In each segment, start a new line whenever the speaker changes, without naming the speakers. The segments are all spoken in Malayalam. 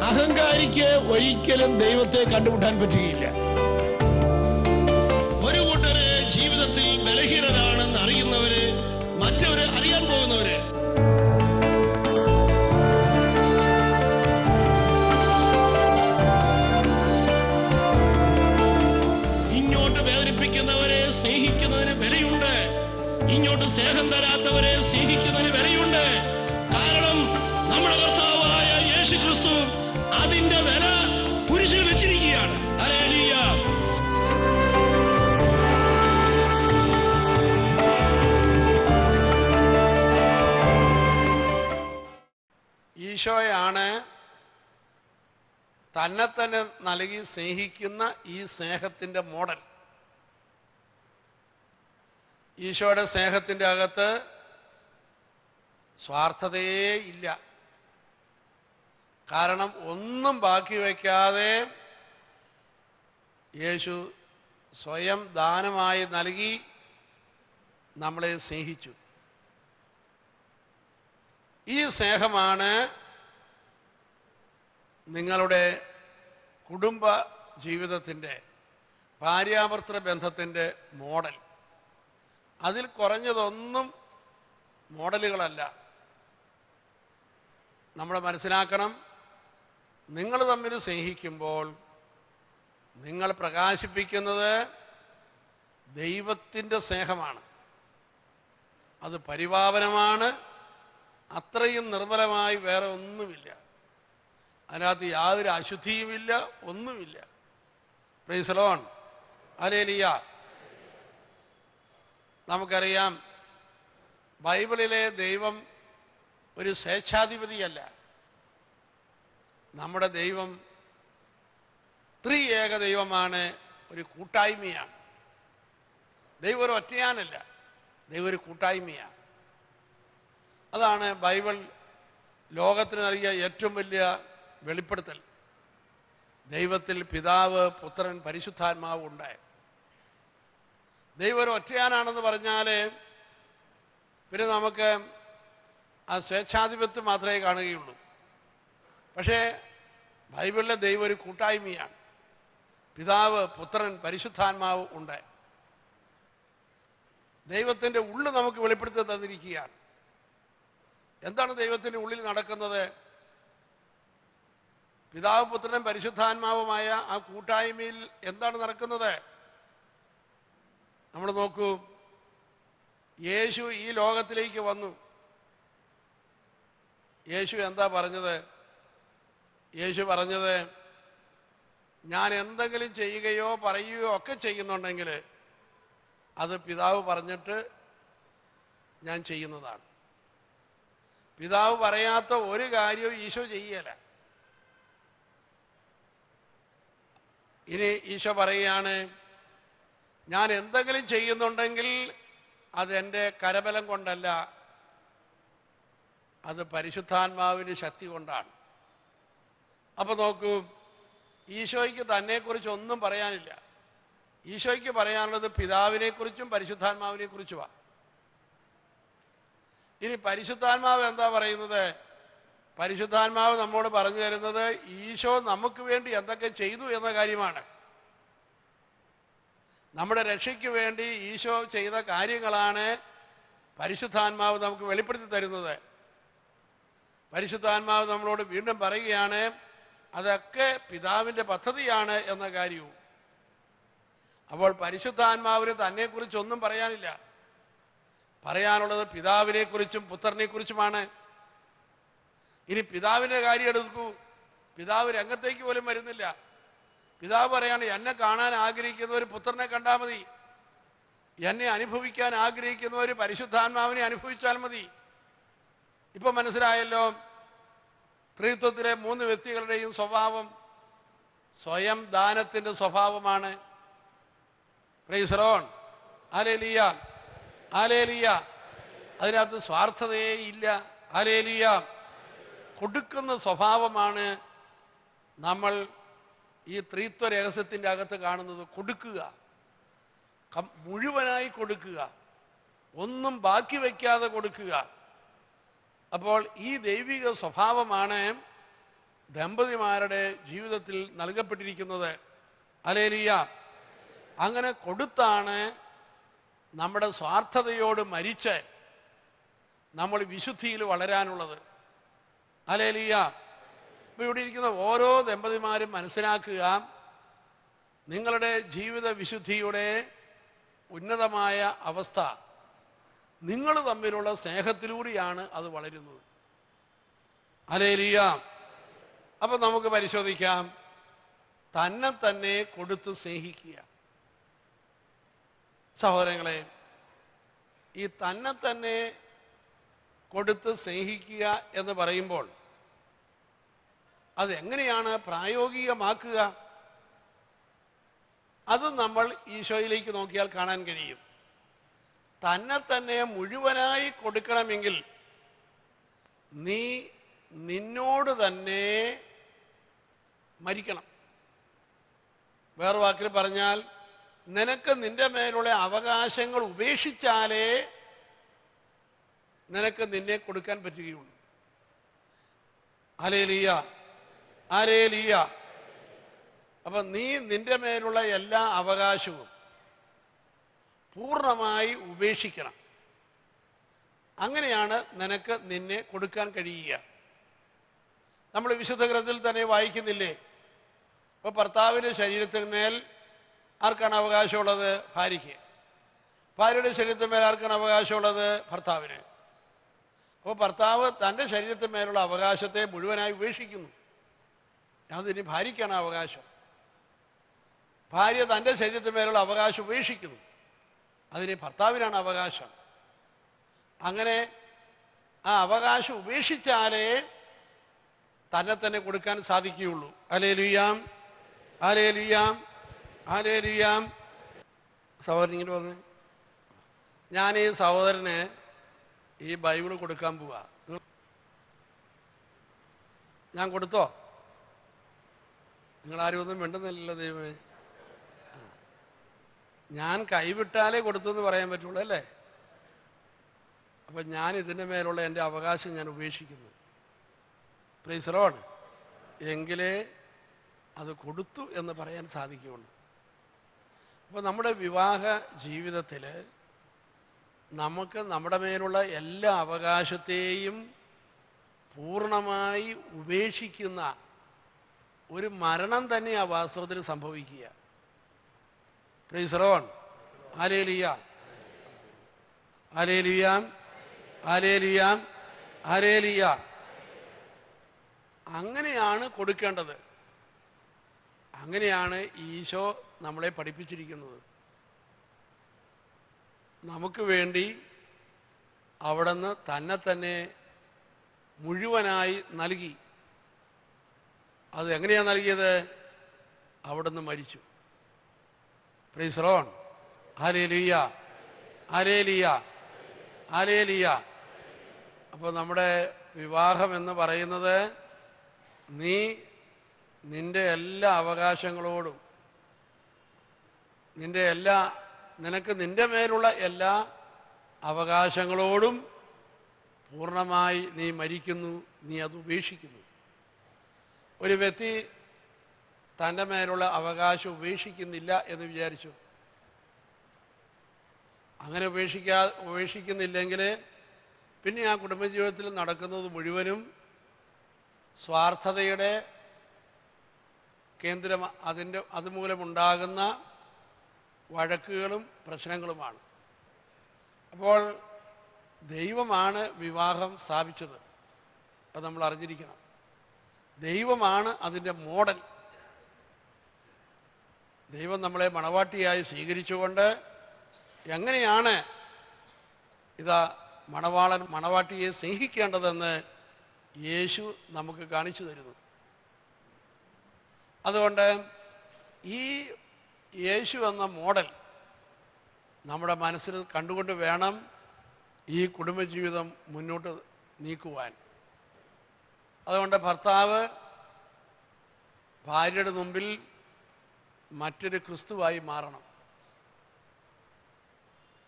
അഹങ്കാരിക്ക് ഒരിക്കലും ദൈവത്തെ കണ്ടുമുട്ടാൻ പറ്റുകയില്ല ഒരു കൂട്ടര് ജീവിതത്തിൽ ബലഹീനരാണെന്ന് അറിയുന്നവര് മറ്റവര് അറിയാൻ പോകുന്നവര് ഇങ്ങോട്ട് വേദനിപ്പിക്കുന്നവരെ സ്നേഹിക്കുന്നതിന് വിലയുണ്ട് ഇങ്ങോട്ട് സ്നേഹം തരാത്തവരെ സ്നേഹിക്കുന്നതിന് വിലയുണ്ട് കാരണം നമ്മുടെ കർത്താവായ യേശു ക്രിസ്തു അതിന്റെ വില കുരിശിൽ വെച്ചിരിക്കുകയാണ് ഹല്ലേലൂയ.
ഈശോയാണ് തന്നെ തന്നെ നൽകി സ്നേഹിക്കുന്ന ഈ സ്നേഹത്തിൻ്റെ മോഡൽ ഈശോയുടെ സ്നേഹത്തിൻ്റെ അകത്ത് സ്വാർത്ഥതയേ ഇല്ല കാരണം ഒന്നും ബാക്കി വയ്ക്കാതെ യേശു സ്വയം ദാനമായി നൽകി നമ്മളെ സ്നേഹിച്ചു ഈ സ്നേഹമാണ് നിങ്ങളുടെ കുടുംബ ജീവിതത്തിൻ്റെ ഭാര്യാഭർത്തൃ ബന്ധത്തിൻ്റെ മോഡൽ അതിൽ കുറഞ്ഞതൊന്നും മോഡലുകളല്ല നമ്മൾ മനസ്സിലാക്കണം നിങ്ങൾ തമ്മിൽ സ്നേഹിക്കുമ്പോൾ നിങ്ങൾ പ്രകാശിപ്പിക്കുന്നത് ദൈവത്തിൻ്റെ സ്നേഹമാണ് അത് പരിപാവനമാണ് അത്രയും നിർമ്മലമായി വേറെ ഒന്നുമില്ല അതിനകത്ത് യാതൊരു അശുദ്ധിയുമില്ല ഒന്നുമില്ല പ്രൈസലോൺ അലേലിയ നമുക്കറിയാം ബൈബിളിലെ ദൈവം ഒരു സ്വേച്ഛാധിപതിയല്ല നമ്മുടെ ദൈവം ത്രിയേക ദൈവമാണ് ഒരു കൂട്ടായ്മയാണ് ദൈവം ഒരു ഒറ്റയാനല്ല ദൈവം ഒരു കൂട്ടായ്മയാണ് അതാണ് ബൈബിൾ ലോകത്തിന് നൽകിയ ഏറ്റവും വലിയ വെളിപ്പെടുത്തൽ ദൈവത്തിൽ പിതാവ് പുത്രൻ പരിശുദ്ധാത്മാവ് ഉണ്ടായി ദൈവം ഒരു ഒറ്റയാനാണെന്ന് പറഞ്ഞാൽ പിന്നെ നമുക്ക് ആ സ്വേച്ഛാധിപത്യം മാത്രമേ കാണുകയുള്ളൂ പക്ഷേ ബൈബിളിലെ ദൈവം ഒരു കൂട്ടായ്മയാണ് പിതാവ് പുത്രൻ പരിശുദ്ധാത്മാവ് ഉണ്ട് ദൈവത്തിൻ്റെ ഉള്ളു നമുക്ക് വെളിപ്പെടുത്തി തന്നിരിക്കുകയാണ് എന്താണ് ദൈവത്തിൻ്റെ ഉള്ളിൽ നടക്കുന്നത് പിതാവ് പുത്രനും പരിശുദ്ധാത്മാവുമായ ആ കൂട്ടായ്മയിൽ എന്താണ് നടക്കുന്നത് നമ്മൾ നോക്കൂ യേശു ഈ ലോകത്തിലേക്ക് വന്നു യേശു എന്താ പറഞ്ഞത് യേശു പറഞ്ഞത് ഞാൻ എന്തെങ്കിലും ചെയ്യുകയോ പറയുകയോ ഒക്കെ ചെയ്യുന്നുണ്ടെങ്കിൽ അത് പിതാവ് പറഞ്ഞിട്ട് ഞാൻ ചെയ്യുന്നതാണ് പിതാവ് പറയാത്ത ഒരു കാര്യവും ഈശോ ചെയ്യല ഇനി ഈശോ പറയുകയാണ് ഞാൻ എന്തെങ്കിലും ചെയ്യുന്നുണ്ടെങ്കിൽ അത് എൻ്റെ കരബലം കൊണ്ടല്ല അത് പരിശുദ്ധാത്മാവിന് ശക്തി കൊണ്ടാണ് അപ്പൊ നോക്കൂ ഈശോയ്ക്ക് തന്നെക്കുറിച്ച് ഒന്നും പറയാനില്ല ഈശോയ്ക്ക് പറയാനുള്ളത് പിതാവിനെക്കുറിച്ചും പരിശുദ്ധാത്മാവിനെക്കുറിച്ചുമാണ് ഇനി പരിശുദ്ധാത്മാവ് എന്താ പറയുന്നത് പരിശുദ്ധാത്മാവ് നമ്മോട് പറഞ്ഞു തരുന്നത് ഈശോ നമുക്ക് വേണ്ടി എന്തൊക്കെ ചെയ്തു എന്ന കാര്യമാണ് നമ്മുടെ രക്ഷയ്ക്ക് വേണ്ടി ഈശോ ചെയ്ത കാര്യങ്ങളാണ് പരിശുദ്ധാത്മാവ് നമുക്ക് വെളിപ്പെടുത്തി തരുന്നത് പരിശുദ്ധാത്മാവ് നമ്മളോട് വീണ്ടും പറയുകയാണ് അതൊക്കെ പിതാവിൻ്റെ പദ്ധതിയാണ് എന്ന കാര്യവും അപ്പോൾ പരിശുദ്ധാത്മാവിന് തന്നെക്കുറിച്ചൊന്നും പറയാനില്ല പറയാനുള്ളത് പിതാവിനെക്കുറിച്ചും പുത്രനെക്കുറിച്ചുമാണ് ഇനി പിതാവിൻ്റെ കാര്യം എടുക്കൂ പിതാവ് രംഗത്തേക്ക് പോലും വരുന്നില്ല പിതാവ് പറയാണ് എന്നെ കാണാൻ ആഗ്രഹിക്കുന്നവർ പുത്രനെ കണ്ടാൽ മതി എന്നെ അനുഭവിക്കാൻ ആഗ്രഹിക്കുന്നവർ പരിശുദ്ധാത്മാവിനെ അനുഭവിച്ചാൽ മതി ഇപ്പൊ മനസ്സിലായല്ലോ ത്രിത്വത്തിലെ മൂന്ന് വ്യക്തികളുടെയും സ്വഭാവം സ്വയം ദാനത്തിന്റെ സ്വഭാവമാണ് പ്രൈസറോൺ ആലേലിയ ആലേലിയ അതിനകത്ത് സ്വാർത്ഥതയേ ഇല്ല ആലേലിയ കൊടുക്കുന്ന സ്വഭാവമാണ് നമ്മൾ ഈ ത്രിത്വ രഹസ്യത്തിൻ്റെ അകത്ത് കാണുന്നത് കൊടുക്കുക കം- മുഴുവനായി കൊടുക്കുക ഒന്നും ബാക്കി വയ്ക്കാതെ കൊടുക്കുക അപ്പോൾ ഈ ദൈവിക സ്വഭാവമാണ് ദമ്പതിമാരുടെ ജീവിതത്തിൽ നൽകപ്പെട്ടിരിക്കുന്നത് അലേലിയ അങ്ങനെ കൊടുത്താണ് നമ്മുടെ സ്വാർത്ഥതയോട് മരിച്ച് നമ്മൾ വിശുദ്ധിയിൽ വളരാനുള്ളത് അലേലിയ ഇപ്പൊ ഇവിടെ ഇരിക്കുന്ന ഓരോ ദമ്പതിമാരും മനസ്സിലാക്കുക നിങ്ങളുടെ ജീവിത വിശുദ്ധിയുടെ ഉന്നതമായ അവസ്ഥ നിങ്ങൾ തമ്മിലുള്ള സ്നേഹത്തിലൂടെയാണ് അത് വളരുന്നത് അലേലിയ അപ്പൊ നമുക്ക് പരിശോധിക്കാം തന്നെ തന്നെ കൊടുത്ത് സ്നേഹിക്കുക സഹോദരങ്ങളെ ഈ തന്നെ തന്നെ കൊടുത്ത് സ്നേഹിക്കുക എന്ന് പറയുമ്പോൾ അത് എങ്ങനെയാണ് പ്രായോഗികമാക്കുക അത് നമ്മൾ ഈശോയിലേക്ക് നോക്കിയാൽ കാണാൻ കഴിയും തന്നെ തന്നെ മുഴുവനായി കൊടുക്കണമെങ്കിൽ നീ നിന്നോട് തന്നെ മരിക്കണം വേറെ വാക്കിൽ പറഞ്ഞാൽ നിനക്ക് നിന്റെ മേലുള്ള അവകാശങ്ങൾ ഉപേക്ഷിച്ചാലേ നിനക്ക് നിന്നെ കൊടുക്കാൻ പറ്റുകയുള്ളൂ അലേലിയ അലേലിയ അപ്പൊ നീ നിന്റെ മേലുള്ള എല്ലാ അവകാശവും പൂർണ്ണമായി ഉപേക്ഷിക്കണം അങ്ങനെയാണ് നിനക്ക് നിന്നെ കൊടുക്കാൻ കഴിയുക നമ്മൾ വിശുദ്ധ ഗ്രന്ഥത്തിൽ തന്നെ വായിക്കുന്നില്ലേ ഇപ്പൊ ഭർത്താവിൻ്റെ ശരീരത്തിന്മേൽ ആർക്കാണ് അവകാശമുള്ളത് ഭാര്യയ്ക്ക് ഭാര്യയുടെ ശരീരത്തിന്മേൽ ആർക്കാണ് അവകാശമുള്ളത് ഭർത്താവിന് അപ്പോൾ ഭർത്താവ് തൻ്റെ ശരീരത്തിന്മേലുള്ള അവകാശത്തെ മുഴുവനായി ഉപേക്ഷിക്കുന്നു അതിന് ഭാര്യയ്ക്കാണ് അവകാശം ഭാര്യ തൻ്റെ ശരീരത്തിന്മേലുള്ള അവകാശം ഉപേക്ഷിക്കുന്നു അതിന് ഭർത്താവിനാണ് അവകാശം അങ്ങനെ ആ അവകാശം ഉപേക്ഷിച്ചാലേ തന്നെ തന്നെ കൊടുക്കാൻ സാധിക്കുകയുള്ളൂ അലേലുയാം ആലേലുയാം ആലേലുയാം സഹോദരൻ ഇങ്ങോട്ട് വന്ന് ഞാൻ ഈ സഹോദരന് ഈ ബൈബിൾ കൊടുക്കാൻ പോവാ നിങ്ങൾ- ഞാൻ കൊടുത്തോ നിങ്ങൾ ആരും ഒന്നും മിണ്ടുന്നില്ലല്ലോ ദൈവമേ ആ. ഞാൻ കൈവിട്ടാലേ കൊടുത്തു എന്ന് പറയാൻ പറ്റുള്ളൂ അല്ലേ അപ്പം ഞാൻ ഇതിൻ്റെ മേലുള്ള എൻ്റെ അവകാശം ഞാൻ ഉപേക്ഷിക്കുന്നു പ്രീസറോണ് എങ്കിലേ അത് കൊടുത്തു എന്ന് പറയാൻ സാധിക്കുകയുള്ളൂ അപ്പോൾ നമ്മുടെ വിവാഹ ജീവിതത്തിൽ നമുക്ക് നമ്മുടെ മേലുള്ള എല്ലാ അവകാശത്തെയും പൂർണ്ണമായി ഉപേക്ഷിക്കുന്ന ഒരു മരണം തന്നെ ആ വാസ്തവത്തിൽ സംഭവിക്കുക പ്രീസറോൺ ആലേലിയാം ആലേലിയാം ആലേലിയാം ആലേലിയാം അങ്ങനെയാണ് കൊടുക്കേണ്ടത് അങ്ങനെയാണ് ഈശോ നമ്മളെ പഠിപ്പിച്ചിരിക്കുന്നത് നമുക്ക് വേണ്ടി അവിടുന്ന് തന്നെ തന്നെ മുഴുവനായി നൽകി അത് എങ്ങനെയാണ് നൽകിയത് അവിടുന്ന് മരിച്ചു പ്രീസ്റോൺ ആലേലിയ ആലേലിയ ആലേലിയ അപ്പോൾ നമ്മുടെ വിവാഹം എന്ന് പറയുന്നത് നീ നിന്റെ എല്ലാ അവകാശങ്ങളോടും നിന്റെ എല്ലാ നിനക്ക് നിന്റെ മേലുള്ള എല്ലാ അവകാശങ്ങളോടും പൂർണ്ണമായി നീ മരിക്കുന്നു നീ അത് ഉപേക്ഷിക്കുന്നു ഒരു വ്യക്തി തൻ്റെ മേലുള്ള അവകാശം ഉപേക്ഷിക്കുന്നില്ല എന്ന് വിചാരിച്ചു അങ്ങനെ ഉപേക്ഷിക്കാ ഉപേക്ഷിക്കുന്നില്ലെങ്കിൽ പിന്നെ ആ കുടുംബജീവിതത്തിൽ നടക്കുന്നത് മുഴുവനും സ്വാർത്ഥതയുടെ കേന്ദ്രം അതിൻ്റെ അതുമൂലമുണ്ടാകുന്ന വഴക്കുകളും പ്രശ്നങ്ങളുമാണ് അപ്പോൾ ദൈവമാണ് വിവാഹം സ്ഥാപിച്ചത് അത് നമ്മൾ അറിഞ്ഞിരിക്കണം ദൈവമാണ് അതിൻ്റെ മോഡൽ ദൈവം നമ്മളെ മണവാട്ടിയായി സ്വീകരിച്ചുകൊണ്ട് എങ്ങനെയാണ് ഇതാ മണവാളൻ മണവാട്ടിയെ സ്നേഹിക്കേണ്ടതെന്ന് യേശു നമുക്ക് കാണിച്ചു തരുന്നു അതുകൊണ്ട് ഈ യേശു എന്ന മോഡൽ നമ്മുടെ മനസ്സിൽ കണ്ടുകൊണ്ട് വേണം ഈ കുടുംബജീവിതം മുന്നോട്ട് നീക്കുവാൻ അതുകൊണ്ട് ഭർത്താവ് ഭാര്യയുടെ മുമ്പിൽ മറ്റൊരു ക്രിസ്തുവായി മാറണം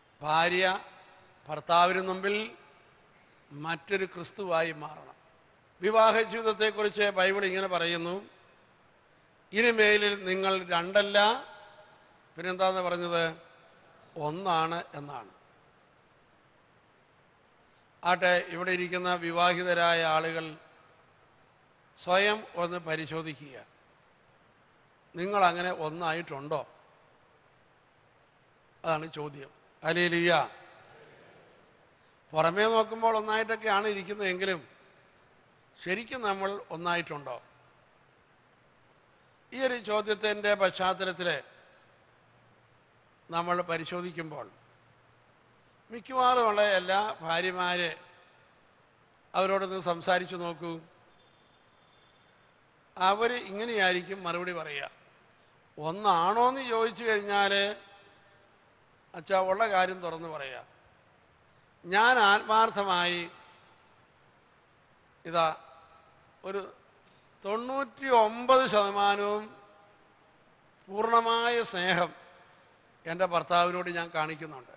ഭാര്യ ഭർത്താവിന് മുമ്പിൽ മറ്റൊരു ക്രിസ്തുവായി മാറണം വിവാഹ ജീവിതത്തെക്കുറിച്ച് ബൈബിൾ ഇങ്ങനെ പറയുന്നു ഇനിമേലിൽ നിങ്ങൾ രണ്ടല്ല പിന്നെന്താന്ന് പറഞ്ഞത് ഒന്നാണ് എന്നാണ് ആട്ടെ ഇവിടെ ഇരിക്കുന്ന വിവാഹിതരായ ആളുകൾ സ്വയം ഒന്ന് പരിശോധിക്കുക നിങ്ങൾ അങ്ങനെ ഒന്നായിട്ടുണ്ടോ അതാണ് ചോദ്യം അലേലിയ പുറമേ നോക്കുമ്പോൾ ഒന്നായിട്ടൊക്കെയാണ് ഇരിക്കുന്നതെങ്കിലും ശരിക്കും നമ്മൾ ഒന്നായിട്ടുണ്ടോ ഈ ഒരു ചോദ്യത്തിൻ്റെ പശ്ചാത്തലത്തിൽ നമ്മൾ പരിശോധിക്കുമ്പോൾ മിക്കവാറുമുള്ള എല്ലാ ഭാര്യമാരെ അവരോടൊന്ന് സംസാരിച്ചു നോക്കൂ അവർ ഇങ്ങനെയായിരിക്കും മറുപടി പറയുക ഒന്നാണോ എന്ന് ചോദിച്ചു കഴിഞ്ഞാൽ അച്ഛാ ഉള്ള കാര്യം തുറന്ന് പറയാം ഞാൻ ആത്മാർത്ഥമായി ഇതാ ഒരു തൊണ്ണൂറ്റി ഒമ്പത് ശതമാനവും പൂർണ്ണമായ സ്നേഹം എൻ്റെ ഭർത്താവിനോട് ഞാൻ കാണിക്കുന്നുണ്ട്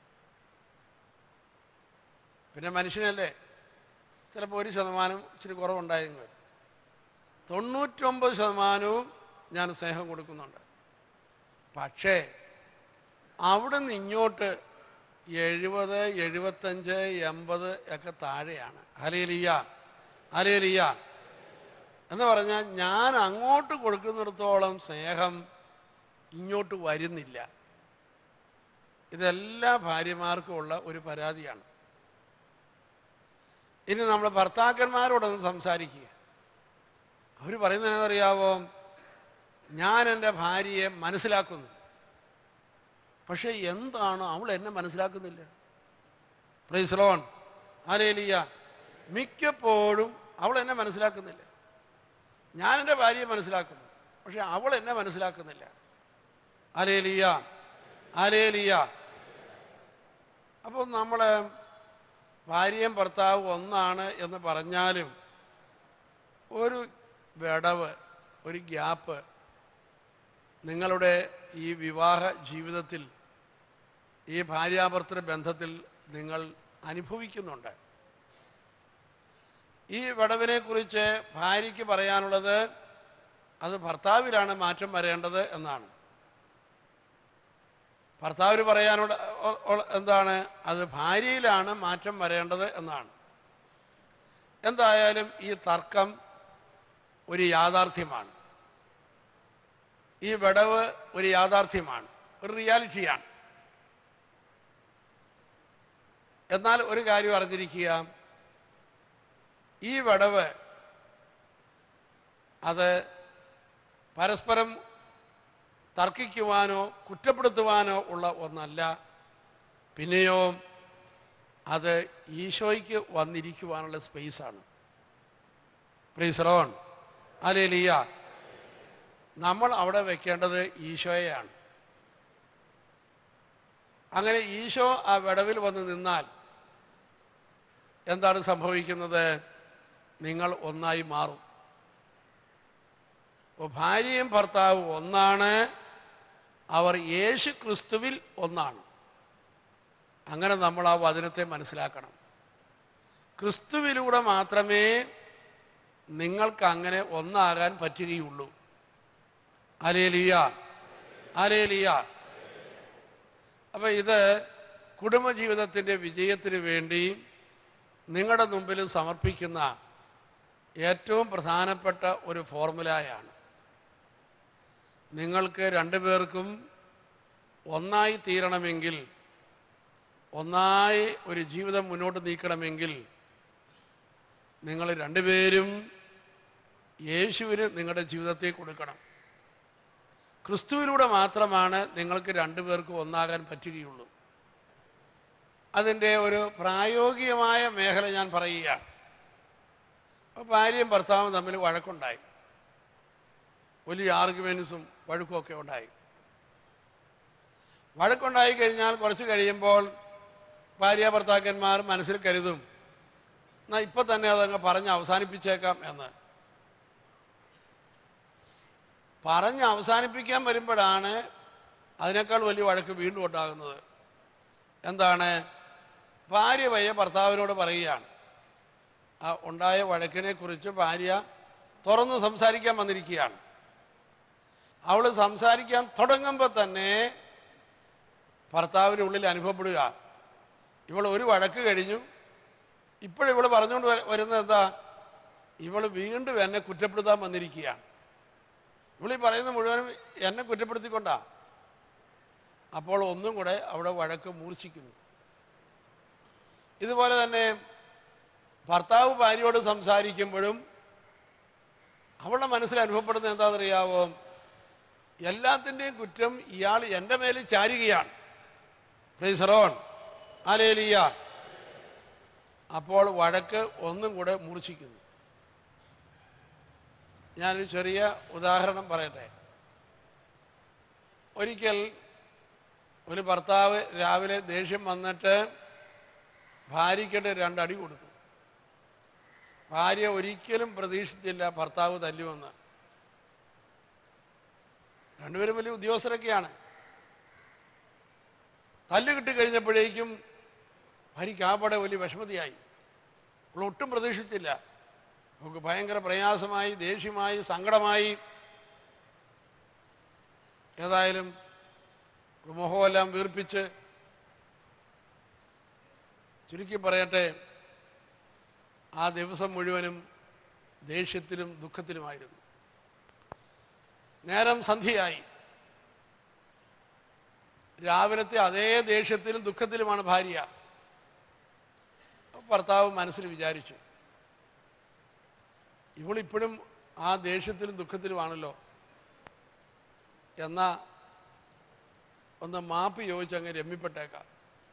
പിന്നെ മനുഷ്യനല്ലേ ചിലപ്പോൾ ഒരു ശതമാനം ഇച്ചിരി കുറവുണ്ടായെങ്കിൽ വരും തൊണ്ണൂറ്റൊമ്പത് ശതമാനവും ഞാൻ സ്നേഹം കൊടുക്കുന്നുണ്ട് പക്ഷേ അവിടെ നിന്ന് ഇങ്ങോട്ട് എഴുപത് എഴുപത്തഞ്ച് എൺപത് ഒക്കെ താഴെയാണ് ഹലേലിയ ഹലേലിയ എന്ന് പറഞ്ഞാൽ ഞാൻ അങ്ങോട്ട് കൊടുക്കുന്നിടത്തോളം സ്നേഹം ഇങ്ങോട്ട് വരുന്നില്ല ഇതെല്ലാ ഭാര്യമാർക്കും ഉള്ള ഒരു പരാതിയാണ് ഇനി നമ്മൾ ഭർത്താക്കന്മാരോടൊന്ന് സംസാരിക്കുക അവർ പറയുന്നത് എന്നറിയാവോ ഞാൻ എൻ്റെ ഭാര്യയെ മനസ്സിലാക്കുന്നു പക്ഷേ എന്താണ് അവൾ എന്നെ മനസ്സിലാക്കുന്നില്ല പ്രൈസ്ലോൺ ആലേലിയ മിക്കപ്പോഴും അവൾ എന്നെ മനസ്സിലാക്കുന്നില്ല ഞാൻ എൻ്റെ ഭാര്യയെ മനസ്സിലാക്കുന്നു പക്ഷെ അവൾ എന്നെ മനസ്സിലാക്കുന്നില്ല ആലേലിയ ആലേലിയ അപ്പോൾ നമ്മൾ ഭാര്യയും ഭർത്താവും ഒന്നാണ് എന്ന് പറഞ്ഞാലും ഒരു വിടവ് ഒരു ഗ്യാപ്പ് നിങ്ങളുടെ ഈ വിവാഹ ജീവിതത്തിൽ ഈ ഭാര്യാഭർത്തൃ ബന്ധത്തിൽ നിങ്ങൾ അനുഭവിക്കുന്നുണ്ട് ഈ വിടവിനെ കുറിച്ച് ഭാര്യയ്ക്ക് പറയാനുള്ളത് അത് ഭർത്താവിലാണ് മാറ്റം വരേണ്ടത് എന്നാണ് ഭർത്താവിന് പറയാനുള്ള ഒ- ഒ- എന്താണ് അത് ഭാര്യയിലാണ് മാറ്റം വരേണ്ടത് എന്നാണ് എന്തായാലും ഈ തർക്കം ഒരു യാഥാർത്ഥ്യമാണ് ഈ വിടവ് ഒരു യാഥാർത്ഥ്യമാണ് ഒരു റിയാലിറ്റിയാണ് എന്നാൽ ഒരു കാര്യം അറിഞ്ഞിരിക്കുക ഈ വിടവ് അത് പരസ്പരം തർക്കിക്കുവാനോ കുറ്റപ്പെടുത്തുവാനോ ഉള്ള ഒന്നല്ല പിന്നെയോ അത് ഈശോയ്ക്ക് വന്നിരിക്കുവാനുള്ള സ്പേസാണ് പ്രീസറോൺ അലേലിയ നമ്മൾ അവിടെ വെക്കേണ്ടത് ഈശോയെയാണ് അങ്ങനെ ഈശോ ആ വിടവിൽ വന്ന് നിന്നാൽ എന്താണ് സംഭവിക്കുന്നത് നിങ്ങൾ ഒന്നായി മാറും അപ്പോൾ ഭാര്യയും ഭർത്താവും ഒന്നാണ് അവർ യേശു ക്രിസ്തുവിൽ ഒന്നാണ് അങ്ങനെ നമ്മൾ ആ വചനത്തെ മനസ്സിലാക്കണം ക്രിസ്തുവിലൂടെ മാത്രമേ നിങ്ങൾക്ക് അങ്ങനെ ഒന്നാകാൻ പറ്റുകയുള്ളൂ അലേലിയ അലേലിയ അപ്പൊ ഇത് കുടുംബജീവിതത്തിൻ്റെ വിജയത്തിന് വേണ്ടി നിങ്ങളുടെ മുമ്പിൽ സമർപ്പിക്കുന്ന ഏറ്റവും പ്രധാനപ്പെട്ട ഒരു ഫോർമുലയാണ് നിങ്ങൾക്ക് രണ്ടുപേർക്കും ഒന്നായി തീരണമെങ്കിൽ ഒന്നായി ഒരു ജീവിതം മുന്നോട്ട് നീക്കണമെങ്കിൽ നിങ്ങൾ രണ്ടുപേരും യേശുവിന് നിങ്ങളുടെ ജീവിതത്തെ കൊടുക്കണം ക്രിസ്തുവിലൂടെ മാത്രമാണ് നിങ്ങൾക്ക് രണ്ടുപേർക്കും ഒന്നാകാൻ പറ്റുകയുള്ളൂ അതിൻ്റെ ഒരു പ്രായോഗികമായ മേഖല ഞാൻ പറയുകയാണ് അപ്പോൾ ഭാര്യയും ഭർത്താവും തമ്മിൽ വഴക്കുണ്ടായി വലിയ ആർഗ്യുമെൻസും വഴക്കുമൊക്കെ ഉണ്ടായി വഴക്കുണ്ടായി കഴിഞ്ഞാൽ കുറച്ച് കഴിയുമ്പോൾ ഭാര്യ ഭർത്താക്കന്മാർ മനസ്സിൽ കരുതും എന്നാ ഇപ്പൊ തന്നെ അതങ്ങ് പറഞ്ഞ് അവസാനിപ്പിച്ചേക്കാം എന്ന് പറഞ്ഞ് അവസാനിപ്പിക്കാൻ വരുമ്പോഴാണ് അതിനേക്കാൾ വലിയ വഴക്ക് വീണ്ടും ഉണ്ടാകുന്നത് എന്താണ് ഭാര്യ പയ്യെ ഭർത്താവിനോട് പറയുകയാണ് ആ ഉണ്ടായ വഴക്കിനെ കുറിച്ച് ഭാര്യ തുറന്ന് സംസാരിക്കാൻ വന്നിരിക്കുകയാണ് അവൾ സംസാരിക്കാൻ തുടങ്ങുമ്പോൾ തന്നെ ഭർത്താവിൻ്റെ ഉള്ളിൽ അനുഭവപ്പെടുക ഇവൾ ഒരു വഴക്ക് കഴിഞ്ഞു ഇപ്പോഴിവൾ പറഞ്ഞുകൊണ്ട് വര- വരുന്നത് എന്താ ഇവൾ വീണ്ടും എന്നെ കുറ്റപ്പെടുത്താൻ വന്നിരിക്കുകയാണ് ഇവളീ പറയുന്ന മുഴുവനും എന്നെ കുറ്റപ്പെടുത്തിക്കൊണ്ടാ അപ്പോൾ ഒന്നും കൂടെ അവിടെ വഴക്ക് മൂർച്ഛിക്കുന്നു ഇതുപോലെ തന്നെ ഭർത്താവ് ഭാര്യയോട് സംസാരിക്കുമ്പോഴും അവളുടെ മനസ്സിൽ അനുഭവപ്പെടുന്നത് എന്താണെന്നറിയാവോ എല്ലാത്തിൻ്റെയും കുറ്റം ഇയാൾ എൻ്റെ മേലിൽ ചാരുകയാണ് പ്രീസറോൺ ആലേലിയ അപ്പോൾ വഴക്ക് ഒന്നും കൂടെ മൂർച്ഛിക്കുന്നു ഞാനൊരു ചെറിയ ഉദാഹരണം പറയട്ടെ ഒരിക്കൽ ഒരു ഭർത്താവ് രാവിലെ ദേഷ്യം വന്നിട്ട് ഭാര്യയ്ക്കിട്ട് രണ്ടടി കൊടുത്തു ഭാര്യ ഒരിക്കലും പ്രതീക്ഷിച്ചില്ല ഭർത്താവ് തല്ലുമെന്ന് രണ്ടുപേരും വലിയ ഉദ്യോഗസ്ഥരൊക്കെയാണ് തല്ല് കിട്ടിക്കഴിഞ്ഞപ്പോഴേക്കും ഭാര്യയ്ക്ക് ആപടെ വലിയ വിഷമതിയായി അവൾ ഒട്ടും പ്രതീക്ഷിച്ചില്ല നമുക്ക് ഭയങ്കര പ്രയാസമായി ദേഷ്യമായി സങ്കടമായി ഏതായാലും മുഖമെല്ലാം വീർപ്പിച്ച് ചുരുക്കി പറയട്ടെ ആ ദിവസം മുഴുവനും ദേഷ്യത്തിലും ദുഃഖത്തിലുമായിരുന്നു നേരം സന്ധ്യയായി രാവിലത്തെ അതേ ദേഷ്യത്തിലും ദുഃഖത്തിലുമാണ് ഭാര്യ ഭർത്താവ് മനസ്സിൽ വിചാരിച്ചു ഇവളിപ്പോഴും ആ ദേഷ്യത്തിലും ദുഃഖത്തിലുമാണല്ലോ എന്നാ ഒന്ന് മാപ്പ് ചോദിച്ചങ്ങ് രമ്യപ്പെട്ടേക്കാം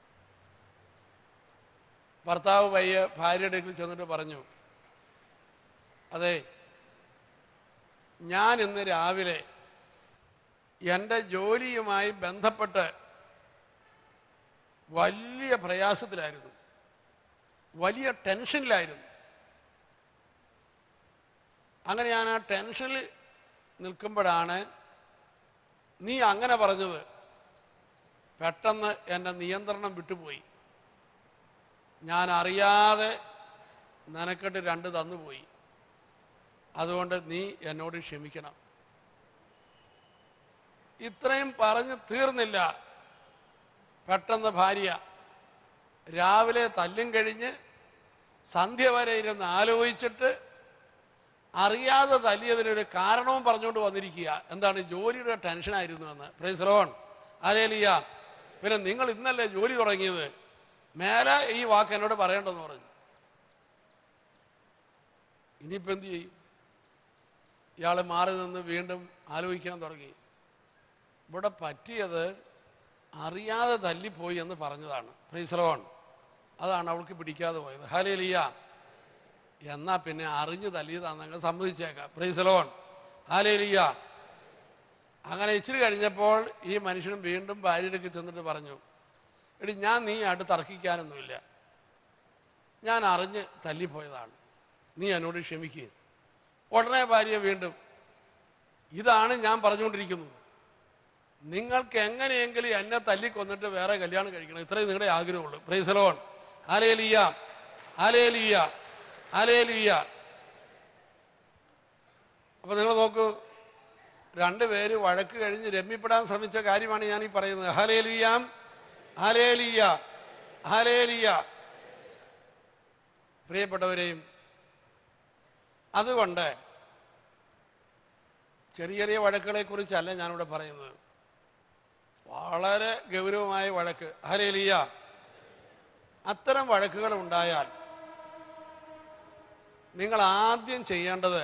ഭർത്താവ് പയ്യെ ഭാര്യയുടെ അടുക്കൽ ചെന്നിട്ട് പറഞ്ഞു അതെ ഞാൻ ഇന്ന് രാവിലെ എൻ്റെ ജോലിയുമായി ബന്ധപ്പെട്ട് വലിയ പ്രയാസത്തിലായിരുന്നു വലിയ ടെൻഷനിലായിരുന്നു അങ്ങനെ ഞാൻ ആ ടെൻഷനിൽ നിൽക്കുമ്പോഴാണ് നീ അങ്ങനെ പറഞ്ഞത് പെട്ടെന്ന് എൻ്റെ നിയന്ത്രണം വിട്ടുപോയി ഞാൻ അറിയാതെ നിനക്കിട്ട് രണ്ട് തന്നുപോയി അതുകൊണ്ട് നീ എന്നോട് ക്ഷമിക്കണം ഇത്രയും പറഞ്ഞ് തീർന്നില്ല പെട്ടെന്ന് ഭാര്യ രാവിലെ തല്ലും കഴിഞ്ഞ് സന്ധ്യ വരെ ഇരുന്ന് ആലോചിച്ചിട്ട് അറിയാതെ തല്ലിയതിനൊരു കാരണവും പറഞ്ഞുകൊണ്ട് വന്നിരിക്കുക എന്താണ് ജോലിയുടെ ടെൻഷനായിരുന്നു എന്ന് പ്രൈസറോൺ അലേലിയ പിന്നെ നിങ്ങൾ ഇന്നല്ലേ ജോലി തുടങ്ങിയത് മേലെ ഈ വാക്ക് എന്നോട് പറയണ്ടെന്ന് പറഞ്ഞു ഇനിയിപ്പോൾ എന്ത് ചെയ്യും ഇയാൾ മാറി നിന്ന് വീണ്ടും ആലോചിക്കാൻ തുടങ്ങി ഇവിടെ പറ്റിയത് അറിയാതെ തല്ലിപ്പോയി എന്ന് പറഞ്ഞതാണ് പ്രീസലോൺ അതാണ് അവൾക്ക് പിടിക്കാതെ പോയത് ഹാലേലിയ എന്നാ പിന്നെ അറിഞ്ഞ് തല്ലിയതാണെന്ന് സമ്മതിച്ചേക്കാം പ്രീസലോൺ ഹാലേലിയ അങ്ങനെ ഇച്ചിരി കഴിഞ്ഞപ്പോൾ ഈ മനുഷ്യനും വീണ്ടും ഭാര്യയിലേക്ക് ചെന്നിട്ട് പറഞ്ഞു എടി ഞാൻ നീ ആയിട്ട് തർക്കിക്കാനൊന്നുമില്ല ഞാൻ അറിഞ്ഞ് തല്ലിപ്പോയതാണ് നീ എന്നോട് ക്ഷമിക്കുക ഉടനെ ഭാര്യ വീണ്ടും ഇതാണ് ഞാൻ പറഞ്ഞുകൊണ്ടിരിക്കുന്നത് നിങ്ങൾക്ക് എങ്ങനെയെങ്കിലും എന്നെ തല്ലിക്കൊന്നിട്ട് വേറെ കല്യാണം കഴിക്കണം ഇത്രയും നിങ്ങളുടെ ആഗ്രഹമുള്ളൂ പ്രൈസലോൺ ആലേലിയ ആലേലിയ ആലേലിയ അപ്പൊ നിങ്ങൾ നോക്കൂ രണ്ടുപേര് വഴക്ക് കഴിഞ്ഞ് രമ്യപ്പെടാൻ ശ്രമിച്ച കാര്യമാണ് ഞാൻ ഈ പറയുന്നത് ഹലേലിയാം ഹലേലിയ ഹലേലിയ പ്രിയപ്പെട്ടവരെയും അതുകൊണ്ട് ചെറിയ ചെറിയ വഴക്കുകളെ കുറിച്ചല്ല ഞാനിവിടെ പറയുന്നത് വളരെ ഗൗരവമായ വഴക്ക് ഹലേലിയ അത്തരം വഴക്കുകൾ ഉണ്ടായാൽ നിങ്ങൾ ആദ്യം ചെയ്യേണ്ടത്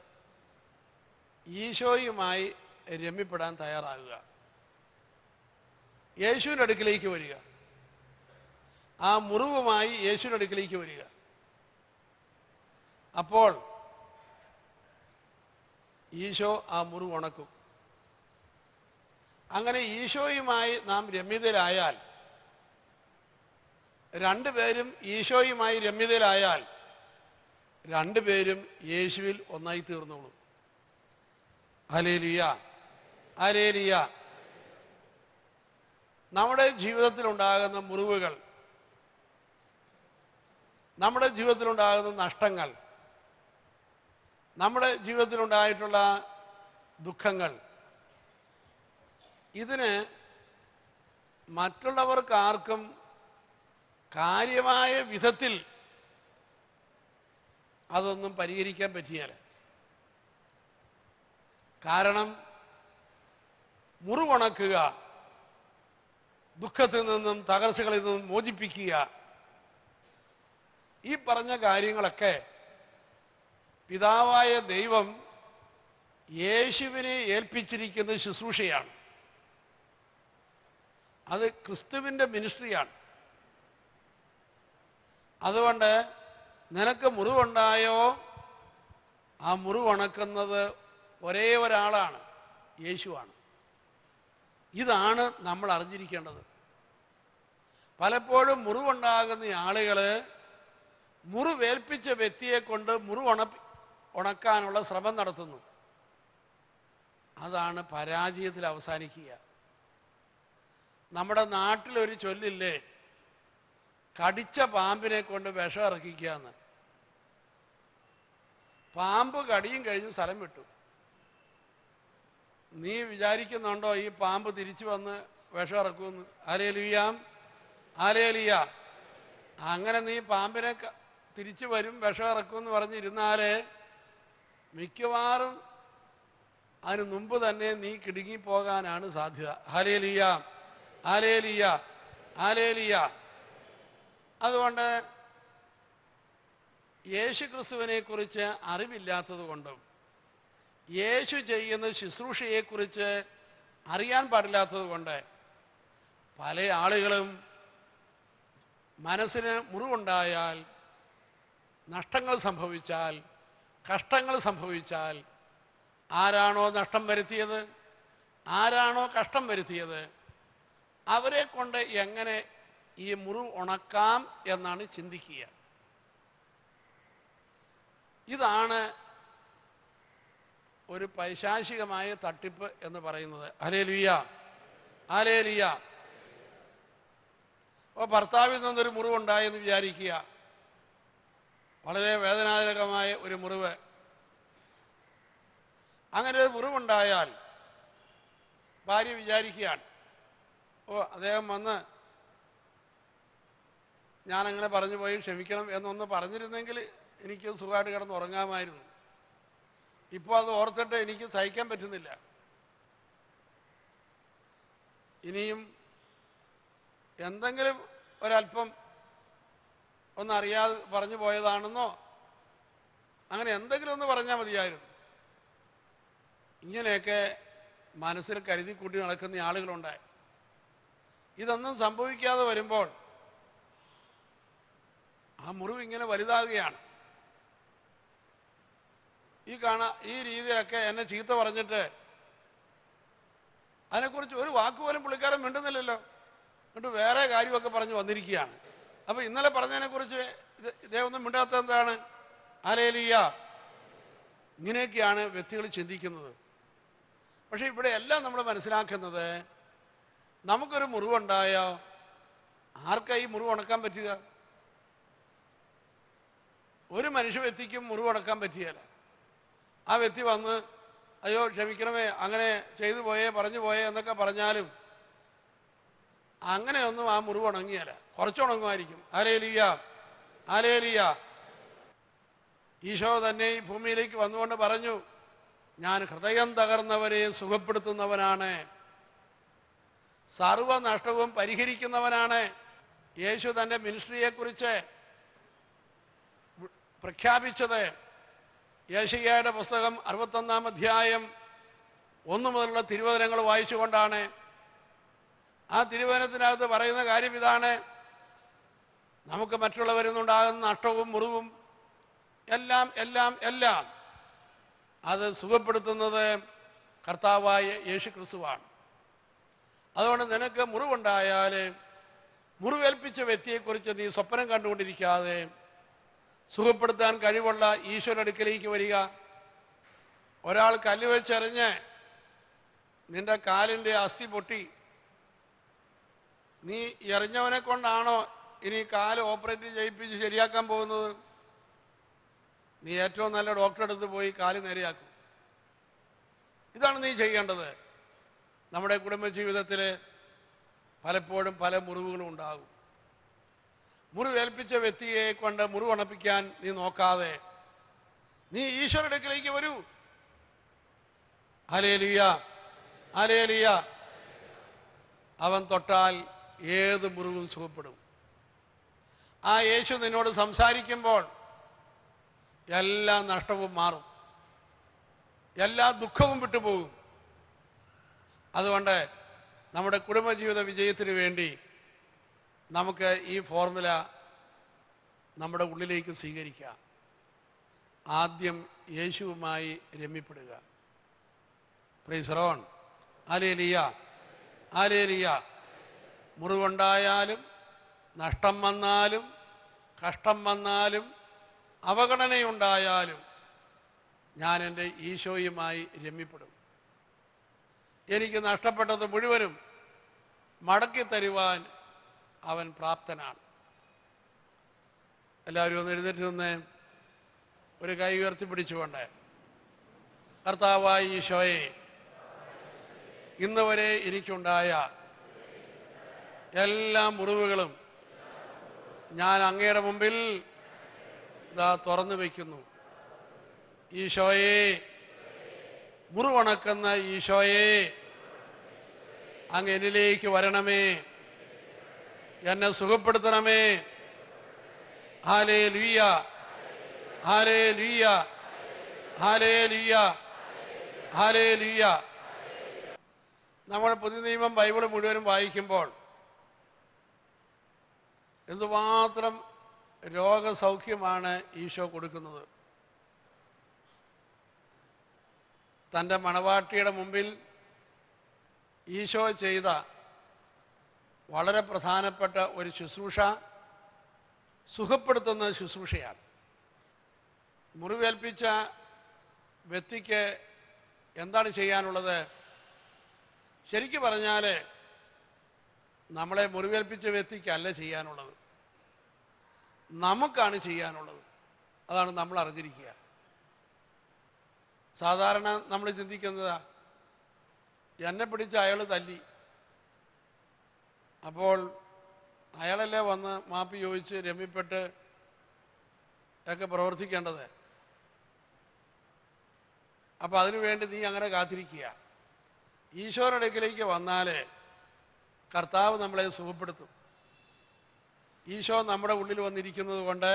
ഈശോയുമായി രമ്യപ്പെടാൻ തയ്യാറാകുക യേശുവിൻ്റെ അടുക്കിലേക്ക് വരിക ആ മുറിവുമായി യേശുവിൻ്റെ അടുക്കിലേക്ക് വരിക അപ്പോൾ ഈശോ ആ മുറിവ് ഉണക്കും അങ്ങനെ ഈശോയുമായി നാം രമ്യതയിലായാൽ രണ്ടുപേരും ഈശോയുമായി രമ്യതയിലായാൽ രണ്ടുപേരും യേശുവിൽ ഒന്നായി തീർന്നോളും അലേലിയ അലേലിയ നമ്മുടെ ജീവിതത്തിൽ ഉണ്ടാകുന്ന മുറിവുകൾ നമ്മുടെ ജീവിതത്തിലുണ്ടാകുന്ന നഷ്ടങ്ങൾ നമ്മുടെ ജീവിതത്തിലുണ്ടായിട്ടുള്ള ദുഃഖങ്ങൾ ഇതിന് മറ്റുള്ളവർക്ക് ആർക്കും കാര്യമായ വിധത്തിൽ അതൊന്നും പരിഹരിക്കാൻ പറ്റിയാൽ കാരണം മുറിവുണക്കുക ദുഃഖത്തിൽ നിന്നും തകർച്ചകളിൽ നിന്നും മോചിപ്പിക്കുക ഈ പറഞ്ഞ കാര്യങ്ങളൊക്കെ പിതാവായ ദൈവം യേശുവിനെ ഏൽപ്പിച്ചിരിക്കുന്ന ശുശ്രൂഷയാണ് അത് ക്രിസ്തുവിൻ്റെ മിനിസ്ട്രിയാണ് അതുകൊണ്ട് നിനക്ക് മുറിവുണ്ടായോ ആ മുറിവുണക്കുന്നത് ഒരേ ഒരാളാണ് യേശുവാണ് ഇതാണ് നമ്മൾ അറിഞ്ഞിരിക്കേണ്ടത് പലപ്പോഴും മുറിവുണ്ടാകുന്ന ആളുകൾ മുറിവേൽപ്പിച്ച വ്യക്തിയെ കൊണ്ട് മുറിവുണ ഉണക്കാനുള്ള ശ്രമം നടത്തുന്നു അതാണ് പരാജയത്തിൽ അവസാനിക്കുക നമ്മുടെ നാട്ടിലൊരു ചൊല്ലില്ലേ കടിച്ച പാമ്പിനെ കൊണ്ട് വിഷം ഇറക്കിക്കുക എന്ന് പാമ്പ് കടിയും കഴിഞ്ഞ് സ്ഥലം വിട്ടു നീ വിചാരിക്കുന്നുണ്ടോ ഈ പാമ്പ് തിരിച്ചു വന്ന് വിഷം ഇറക്കുമെന്ന് ആരേലിയാം ആരേലിയ അങ്ങനെ നീ പാമ്പിനെ ക- തിരിച്ചു വരും വിഷം ഇറക്കുമെന്ന് പറഞ്ഞിരുന്നാലേ മിക്കവാറും അതിന് മുമ്പ് തന്നെ നീ കിടുങ്ങിപ്പോകാനാണ് സാധ്യത ഹാലേലിയ ആലേലിയ ആലേലിയ അതുകൊണ്ട് യേശു ക്രിസ്തുവിനെ കുറിച്ച് അറിവില്ലാത്തത് കൊണ്ടും യേശു ചെയ്യുന്ന ശുശ്രൂഷയെക്കുറിച്ച് അറിയാൻ പാടില്ലാത്തത് കൊണ്ട് പല ആളുകളും മനസ്സിന് മുറിവുണ്ടായാൽ നഷ്ടങ്ങൾ സംഭവിച്ചാൽ കഷ്ടങ്ങൾ സംഭവിച്ചാൽ ആരാണോ നഷ്ടം വരുത്തിയത് ആരാണോ കഷ്ടം വരുത്തിയത് അവരെ കൊണ്ട് എങ്ങനെ ഈ മുറിവ് ഉണക്കാം എന്നാണ് ചിന്തിക്കുക ഇതാണ് ഒരു പൈശാചികമായ തട്ടിപ്പ് എന്ന് പറയുന്നത് അലേലിയ ആലേലിയ അപ്പോൾ ഭർത്താവിൽ നിന്നൊരു മുറിവുണ്ടായെന്ന് വിചാരിക്കുക വളരെ വേദനാജനകമായ ഒരു മുറിവ് അങ്ങനെ ഒരു മുറിവുണ്ടായാൽ ഭാര്യ വിചാരിക്കുകയാണ് ഓ അദ്ദേഹം വന്ന് ഞാനങ്ങനെ പറഞ്ഞു പോയി ക്ഷമിക്കണം എന്നൊന്ന് പറഞ്ഞിരുന്നെങ്കിൽ എനിക്ക് സുഖമായിട്ട് കിടന്ന് ഉറങ്ങാമായിരുന്നു ഇപ്പോൾ അത് ഓർത്തിട്ട് എനിക്ക് സഹിക്കാൻ പറ്റുന്നില്ല ഇനിയും എന്തെങ്കിലും ഒരല്പം ഒന്നറിയാതെ പറഞ്ഞു പോയതാണെന്നോ അങ്ങനെ എന്തെങ്കിലും ഒന്ന് പറഞ്ഞാൽ മതിയായിരുന്നു ഇങ്ങനെയൊക്കെ മനസ്സിൽ കരുതി കൂട്ടി നടക്കുന്ന ആളുകളുണ്ട് ഇതൊന്നും സംഭവിക്കാതെ വരുമ്പോൾ ആ മുറിവ് ഇങ്ങനെ വലുതാകുകയാണ് ഈ കാണാ ഈ രീതിയിലൊക്കെ എന്നെ ചീത്ത പറഞ്ഞിട്ട് അതിനെക്കുറിച്ച് ഒരു വാക്ക് പോലും പുള്ളിക്കാരൻ മിണ്ടുന്നില്ലല്ലോ എന്നിട്ട് വേറെ കാര്യമൊക്കെ പറഞ്ഞ് വന്നിരിക്കുകയാണ് അപ്പൊ ഇന്നലെ പറഞ്ഞതിനെക്കുറിച്ച് ഇത് ഇതേയൊന്നും മിണ്ടാത്ത എന്താണ് ആരേലിയ ഇങ്ങനെയൊക്കെയാണ് വ്യക്തികൾ ചിന്തിക്കുന്നത് പക്ഷെ ഇവിടെ എല്ലാം നമ്മൾ മനസ്സിലാക്കുന്നത് നമുക്കൊരു മുറിവുണ്ടായോ ആർക്കാ ഈ മുറിവ് ഉണക്കാൻ പറ്റുക ഒരു മനുഷ്യ വ്യക്തിക്കും മുറിവ് ഉണക്കാൻ പറ്റിയല്ല ആ വ്യക്തി വന്ന് അയ്യോ ക്ഷമിക്കണമേ അങ്ങനെ ചെയ്തു പോയേ പറഞ്ഞു പോയേ എന്നൊക്കെ പറഞ്ഞാലും അങ്ങനെയൊന്നും ആ മുറിവ് ഉണങ്ങിയല്ല കുറച്ചുണങ്ങുമായിരിക്കും ആരേലിയ ആരേലിയ ഈശോ തന്നെ ഈ ഭൂമിയിലേക്ക് വന്നുകൊണ്ട് പറഞ്ഞു ഞാൻ ഹൃദയം തകർന്നവരെ സുഖപ്പെടുത്തുന്നവനാണ് സർവനഷ്ടവും പരിഹരിക്കുന്നവനാണ് യേശു തൻ്റെ മിനിസ്ട്രിയെക്കുറിച്ച് പ്രഖ്യാപിച്ചത് യേശയ്യയുടെ പുസ്തകം അറുപത്തൊന്നാം അധ്യായം ഒന്നു മുതലുള്ള തിരുവചനങ്ങൾ വായിച്ചുകൊണ്ടാണ് ആ തിരുവചനത്തിനകത്ത് പറയുന്ന കാര്യം ഇതാണ് നമുക്ക് മറ്റുള്ളവരിൽ നിന്നുണ്ടാകുന്ന നഷ്ടവും മുറിവും എല്ലാം എല്ലാം എല്ലാം അത് സുഖപ്പെടുത്തുന്നത് കർത്താവായ യേശു ക്രിസ്തുവാണ് അതുകൊണ്ട് നിനക്ക് മുറിവുണ്ടായാൽ മുറിവേൽപ്പിച്ച വ്യക്തിയെക്കുറിച്ച് നീ സ്വപ്നം കണ്ടുകൊണ്ടിരിക്കാതെ സുഖപ്പെടുത്താൻ കഴിവുള്ള ഈശ്വര അടുക്കലേക്ക് വരിക ഒരാൾ കല്ല് വെച്ചെറിഞ്ഞ് നിന്റെ കാലിൻ്റെ അസ്ഥി പൊട്ടി നീ എറിഞ്ഞവനെ കൊണ്ടാണോ ഇനി കാല് ഓപ്പറേറ്റ് ചെയ്യിപ്പിച്ച് ശരിയാക്കാൻ പോകുന്നത് നീ ഏറ്റവും നല്ല ഡോക്ടറെ അടുത്ത് പോയി കാല് നേരെയാക്കും ഇതാണ് നീ ചെയ്യേണ്ടത് നമ്മുടെ കുടുംബജീവിതത്തിൽ പലപ്പോഴും പല മുറിവുകളും ഉണ്ടാകും മുറിവേൽപ്പിച്ച വ്യക്തിയെ കൊണ്ട് മുറിവണപ്പിക്കാൻ നീ നോക്കാതെ നീ ഈശ്വരുടെ അടുക്കിലേക്ക് വരൂ അലേലിയ അലേലിയ അവൻ തൊട്ടാൽ ഏത് മുറിവും സുഖപ്പെടും ആ യേശു നിന്നോട് സംസാരിക്കുമ്പോൾ എല്ലാ നഷ്ടവും മാറും എല്ലാ ദുഃഖവും വിട്ടുപോകും അതുകൊണ്ട് നമ്മുടെ കുടുംബജീവിത വിജയത്തിന് വേണ്ടി നമുക്ക് ഈ ഫോർമുല നമ്മുടെ ഉള്ളിലേക്ക് സ്വീകരിക്കാം ആദ്യം യേശുവുമായി രമ്യപ്പെടുക പ്രീസറോൺ ആലേലിയ ആലേലിയ മുറിവുണ്ടായാലും നഷ്ടം വന്നാലും കഷ്ടം വന്നാലും അവഗണനയുണ്ടായാലും ഞാൻ എൻ്റെ ഈശോയുമായി രമ്യപ്പെടും എനിക്ക് നഷ്ടപ്പെട്ടത് മുഴുവനും മടക്കി തരുവാൻ അവൻ പ്രാപ്തനാണ് എല്ലാവരും ഒന്ന് എഴുന്നേറ്റ് നിന്ന് ഒരു കൈ ഉയർത്തി പിടിച്ചുകൊണ്ട് കർത്താവായ ഈശോയെ ഇന്ന് വരെ എനിക്കുണ്ടായ എല്ലാ മുറിവുകളും ഞാൻ അങ്ങയുടെ മുമ്പിൽ ഇതാ തുറന്നു വയ്ക്കുന്നു ഈശോയെ മുറിവണക്കുന്ന ഈശോയെ അങ്ങ് എന്നിലേക്ക് വരണമേ എന്നെ സുഖപ്പെടുത്തണമേ ഹാലേ ലുയ്യ ഹാലേ ലുയ്യ ഹാലേ ലുയ്യ ഹാലേ ലുയ്യ നമ്മൾ പുതിയ നിയമം ബൈബിൾ മുഴുവനും വായിക്കുമ്പോൾ എന്തുമാത്രം രോഗസൗഖ്യമാണ് ഈശോ കൊടുക്കുന്നത് തൻ്റെ മണവാട്ടിയുടെ മുമ്പിൽ ഈശോ ചെയ്ത വളരെ പ്രധാനപ്പെട്ട ഒരു ശുശ്രൂഷ സുഖപ്പെടുത്തുന്ന ശുശ്രൂഷയാണ് മുറിവേൽപ്പിച്ച വ്യക്തിക്ക് എന്താണ് ചെയ്യാനുള്ളത് ശരിക്കു പറഞ്ഞാൽ നമ്മളെ മുറിവേൽപ്പിച്ച വ്യക്തിക്കല്ല ചെയ്യാനുള്ളത് നമുക്കാണ് ചെയ്യാനുള്ളത് അതാണ് നമ്മൾ അറിഞ്ഞിരിക്കുക സാധാരണ നമ്മൾ ചിന്തിക്കുന്നതാ എന്നെ പിടിച്ച് അയാൾ തല്ലി അപ്പോൾ അയാളല്ലേ വന്ന് മാപ്പി ചോദിച്ച് രമ്യപ്പെട്ട് ഒക്കെ പ്രവർത്തിക്കേണ്ടത് അപ്പം അതിനുവേണ്ടി നീ അങ്ങനെ കാത്തിരിക്കുക ഈശോയുടെ അടുക്കിലേക്ക് വന്നാൽ കർത്താവ് നമ്മളെ സുഖപ്പെടുത്തും ഈശോ നമ്മുടെ ഉള്ളിൽ വന്നിരിക്കുന്നത് കൊണ്ട്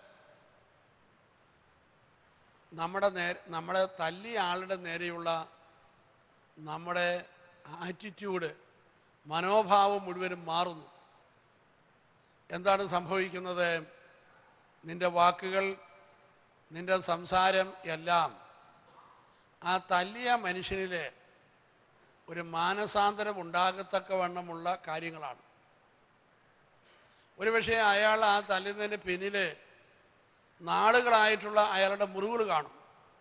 നമ്മുടെ നേരെ നമ്മളെ തല്ലിയ ആളുടെ നേരെയുള്ള നമ്മുടെ ആറ്റിറ്റ്യൂഡ് മനോഭാവം മുഴുവനും മാറുന്നു എന്താണ് സംഭവിക്കുന്നത് നിന്റെ വാക്കുകൾ നിന്റെ സംസാരം എല്ലാം ആ തല്ലിയ മനുഷ്യനിൽ ഒരു മാനസാന്തരം ഉണ്ടാകത്തക്കവണ്ണമുള്ള കാര്യങ്ങളാണ് ഒരുപക്ഷെ അയാൾ ആ തല്ലുന്നതിന് പിന്നിൽ നാളുകളായിട്ടുള്ള അയാളുടെ മുറിവുകൾ കാണും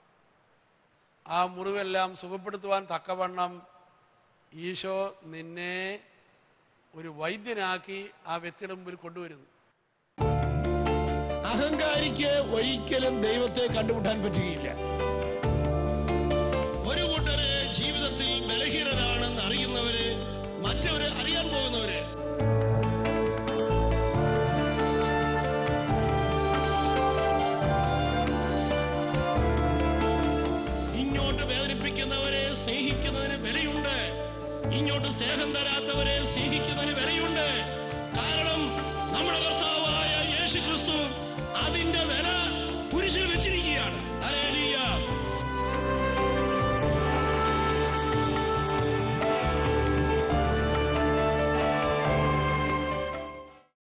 ആ മുറിവെല്ലാം സുഖപ്പെടുത്തുവാൻ തക്കവണ്ണം ഈശോ നിന്നെ ഒരു വൈദ്യനാക്കി ആ വ്യക്തിയുടെ മുമ്പിൽ കൊണ്ടുവരുന്നു
അഹങ്കാരിക്ക് ഒരിക്കലും ദൈവത്തെ കണ്ടുമുട്ടാൻ പറ്റുകയില്ല ഒരു കൂട്ടര് ജീവിതത്തിൽ ബലഹീനരാണെന്ന് അറിയുന്നവര് മറ്റവര് അറിയാൻ പോകുന്നവര് ഇങ്ങോട്ട് വേദനിപ്പിക്കുന്നവരെ സ്നേഹിക്കുന്നതിന് വിലയുണ്ട് ഇങ്ങോട്ട് സ്നേഹം തരാത്തവരെ സ്നേഹിക്കുന്നതിന് വിലയുണ്ട് കാരണം നമ്മുടെ കർത്താവായ യേശു ക്രിസ്തു അതിന്റെ വില കുരിശിൽ വെച്ചിരിക്കുകയാണ് അല്ലേ